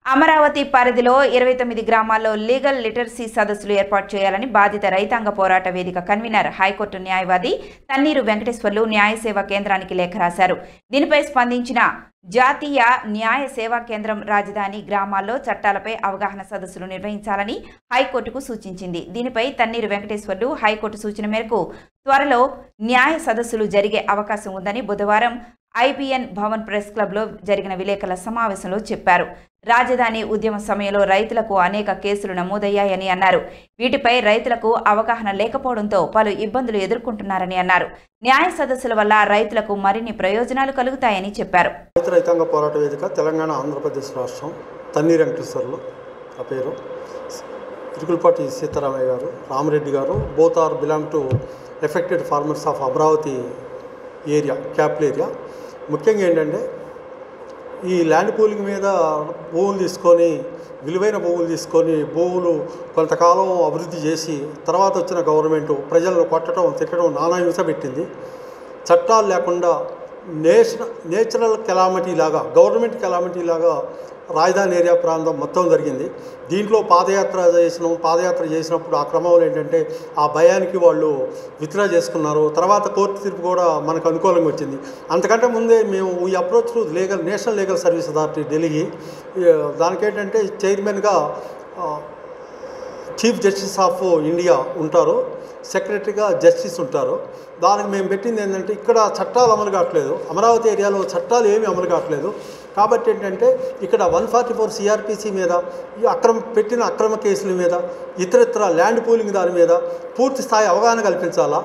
అమరావతి పరిధిలో ఇరవై తొమ్మిది గ్రామాల్లో లీగల్ లిటరసీ సదస్సులు ఏర్పాటు చేయాలని బాధిత రైతాంగ పోరాట వేదిక కన్వీనర్ హైకోర్టు న్యాయవాది తన్నీరు వెంకటేశ్వర్లు న్యాయ సేవా కేంద్రానికి లేఖ రాశారు దీనిపై స్పందించిన జాతీయ న్యాయ సేవా కేంద్రం రాజధాని గ్రామాల్లో చట్టాలపై అవగాహన సదస్సులు నిర్వహించాలని హైకోర్టుకు సూచించింది దీనిపై తన్నీరు వెంకటేశ్వర్లు హైకోర్టు సూచన మేరకు త్వరలో న్యాయ సదస్సులు జరిగే అవకాశం ఉందని బుధవారం ఐబిఎన్ భవన్ ప్రెస్ క్లబ్లో జరిగిన విలేకరుల సమావేశంలో చెప్పారు రాజధాని ఉద్యమ సమయంలో రైతులకు అనేక కేసులు నమోదయ్యాయని అన్నారు వీటిపై రైతులకు అవగాహన లేకపోవడంతో పలు ఇబ్బందులు ఎదుర్కొంటున్నారని అన్నారు న్యాయ సదస్సుల వల్ల రైతులకు మరిన్ని ప్రయోజనాలు కలుగుతాయని చెప్పారు రైతు రైతాంగ పోరాట వేదిక తెలంగాణ ఆంధ్రప్రదేశ్ రాష్ట్రం తన్నీరు వెంకటేశ్వర్లు ఆ పేరు ఇరుకులపాటి Sitaramayya garu Ramareddy garu both are belong to affected farmers of Amaravati area capital area ముఖ్యంగా ఏంటంటే ఈ ల్యాండ్ పూలింగ్ మీద భూములు తీసుకొని విలువైన భూములు తీసుకొని భూములు కొంతకాలం అభివృద్ధి చేసి తర్వాత వచ్చిన గవర్నమెంట్ ప్రజలను కొట్టడం తిట్టడం నానా హింస పెట్టింది చట్టాలు లేకుండా నేషనల్ నేచురల్ కెలామిటీ లాగా గవర్నమెంట్ కెలామిటీ లాగా రాజధాని ఏరియా ప్రాంతం మొత్తం జరిగింది దీంట్లో పాదయాత్ర చేసినాం పాదయాత్ర చేసినప్పుడు ఆ క్రమంలో ఏంటంటే ఆ భయానికి వాళ్ళు విత్డ్రా చేసుకున్నారు తర్వాత కోర్టు తీర్పు కూడా మనకు అనుకూలంగా వచ్చింది అంతకంటే ముందే మేము ఈ approach legal national legal service authority Delhi దానికేంటంటే చైర్మన్గా చీఫ్ జస్టిస్ ఆఫ్ ఇండియా ఉంటారు సెక్రటరీగా జస్టిస్ ఉంటారు దానికి మేము పెట్టింది ఏంటంటే ఇక్కడ చట్టాలు అమలు కావట్లేదు అమరావతి ఏరియాలో చట్టాలు ఏమీ అమలు కావట్లేదు కాబట్టి ఏంటంటే ఇక్కడ వన్ ఫార్టీ ఫోర్ సిఆర్పిసి మీద ఈ అక్రమ పెట్టిన అక్రమ కేసుల మీద ఇతరత్ర ల్యాండ్ పూలింగ్ దాని మీద పూర్తి స్థాయి అవగాహన కల్పించాలా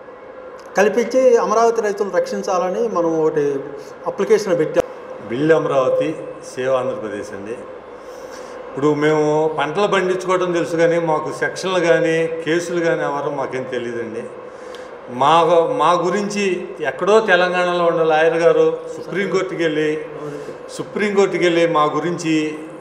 కల్పించి అమరావతి రైతులు రక్షించాలని మనం ఒకటి అప్లికేషన్ పెట్టాం బిల్డ్ అమరావతి సేవ ఆంధ్రప్రదేశ్ అండి ఇప్పుడు మేము పంటలు పండించుకోవడం తెలుసు కానీ మాకు సెక్షన్లు కానీ కేసులు కానీ ఎవరో మాకేం తెలియదండి మా మా గురించి ఎక్కడో తెలంగాణలో ఉన్న లాయర్ గారు సుప్రీంకోర్టుకి వెళ్ళి సుప్రీంకోర్టుకి వెళ్ళి మా గురించి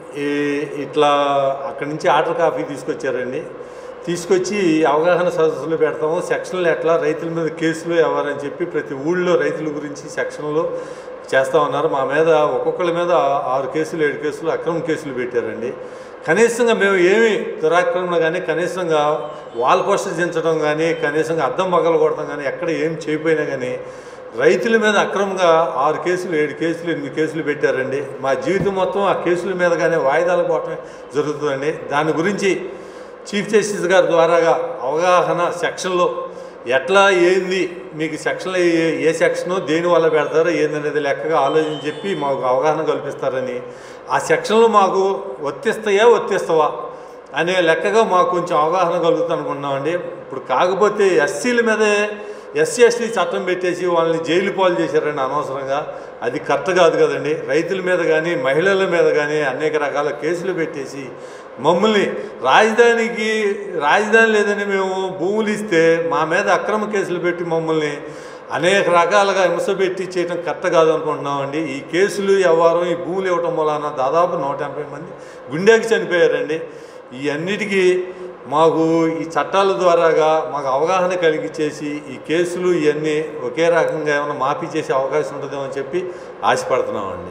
ఈ- ఇట్లా అక్కడి నుంచి ఆర్డర్ కాపీ తీసుకొచ్చారండి తీసుకొచ్చి అవగాహన సదస్సులు పెడతాము సెక్షన్లు ఎట్లా రైతుల మీద కేసులు ఎవరని చెప్పి ప్రతి ఊళ్ళో రైతుల గురించి సెక్షన్లు చేస్తూ ఉన్నారు మా మీద ఒక్కొక్కరి మీద ఆరు కేసులు ఏడు కేసులు అక్రమ కేసులు పెట్టారండి కనీసంగా మేము ఏమి దురాక్రమణ కానీ కనీసంగా వాల్ పోస్టర్ దించడం కానీ కనీసంగా అద్దం పగల కొడతాం కానీ ఎక్కడ ఏం చేయకపోయినా కానీ రైతుల మీద అక్రమంగా ఆరు కేసులు ఏడు కేసులు ఎనిమిది కేసులు పెట్టారండి మా జీవితం మొత్తం ఆ కేసుల మీద కానీ వాయిదాలు పోవటమే జరుగుతుందండి దాని గురించి చీఫ్ జస్టిస్ గారి ద్వారాగా అవగాహన సెక్షన్లో ఎట్లా ఏంది మీకు సెక్షన్లో ఏ ఏ సెక్షను దేని వల్ల పెడతారో ఏందనేది లెక్కగా ఆలోచించి చెప్పి మాకు అవగాహన కల్పిస్తారని ఆ సెక్షన్లు మాకు వర్తిస్తాయా వర్తిస్తావా అనే లెక్కగా మాకు కొంచెం అవగాహన కలుగుతుంది అనుకున్నామండి ఇప్పుడు కాకపోతే ఎస్సీల మీదే ఎస్సీ ఎస్టీ చట్టం పెట్టేసి వాళ్ళని జైలు పాలు చేశారండి అనవసరంగా అది కరెక్ట్ కాదు కదండి రైతుల మీద కానీ మహిళల మీద కానీ అనేక రకాల కేసులు పెట్టేసి మమ్మల్ని రాజధానికి రాజధాని లేదని మేము భూములు ఇస్తే మా మీద అక్రమ కేసులు పెట్టి మమ్మల్ని అనేక రకాలుగా హింస పెట్టి చేయడం కరెక్ట్ కాదు అనుకుంటున్నామండి ఈ కేసులు వ్యవహారం ఈ భూములు ఇవ్వటం వలన దాదాపు నూట ఎనభై మంది గుండెకి చనిపోయారండి ఈ అన్నిటికీ మాకు ఈ చట్టాల ద్వారాగా మాకు అవగాహన కలిగించేసి ఈ కేసులు ఇవన్నీ ఒకే రకంగా ఏమైనా మాఫీ చేసే అవకాశం ఉంటుందేమో అని చెప్పి ఆశపడుతున్నామండి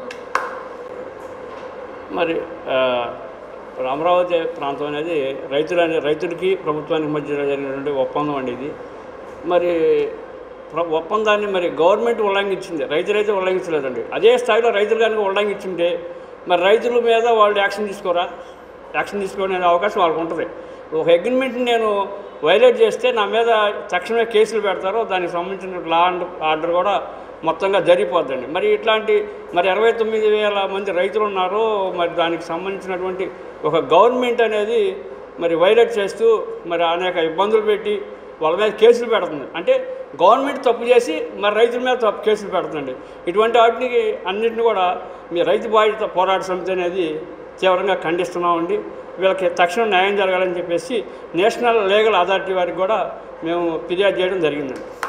మరి ఆ, ఇప్పుడు అమరావతి ప్రాంతం అనేది రైతుల రైతులకి ప్రభుత్వానికి మధ్య జరిగినటువంటి ఒప్పందం అండి ఇది మరి ప్ర- ఒప్పందాన్ని మరి గవర్నమెంట్ ఉల్లంఘించింది రైతులైతే ఉల్లంఘించలేదండి అదే స్థాయిలో రైతులు కనుక ఉల్లంఘించుంటే మరి రైతుల మీద వాళ్ళు యాక్షన్ తీసుకోరా యాక్షన్ తీసుకునే అవకాశం వాళ్ళకు ఉంటుంది ఒక అగ్రిమెంట్ని నేను వైలేట్ చేస్తే నా మీద తక్షణమే కేసులు పెడతారో దానికి సంబంధించిన లా అండ్ ఆర్డర్ కూడా మొత్తంగా జరిగిపోద్దండి మరి ఇట్లాంటి మరి ఇరవై తొమ్మిది వేల మంది రైతులు ఉన్నారు మరి దానికి సంబంధించినటువంటి ఒక గవర్నమెంట్ అనేది మరి వైలేట్ చేస్తూ మరి అనేక ఇబ్బందులు పెట్టి వాళ్ళ మీద కేసులు పెడుతుంది అంటే గవర్నమెంట్ తప్పు చేసి మరి రైతుల మీద తప్పు కేసులు పెడుతుంది ఇటువంటి వాటిని అన్నింటిని కూడా మీ రైతు బాధిత పోరాట సమితి అనేది తీవ్రంగా ఖండిస్తున్నామండి వీళ్ళకి తక్షణం న్యాయం జరగాలని చెప్పేసి నేషనల్ లీగల్ అథారిటీ వారికి కూడా మేము ఫిర్యాదు చేయడం జరిగిందండి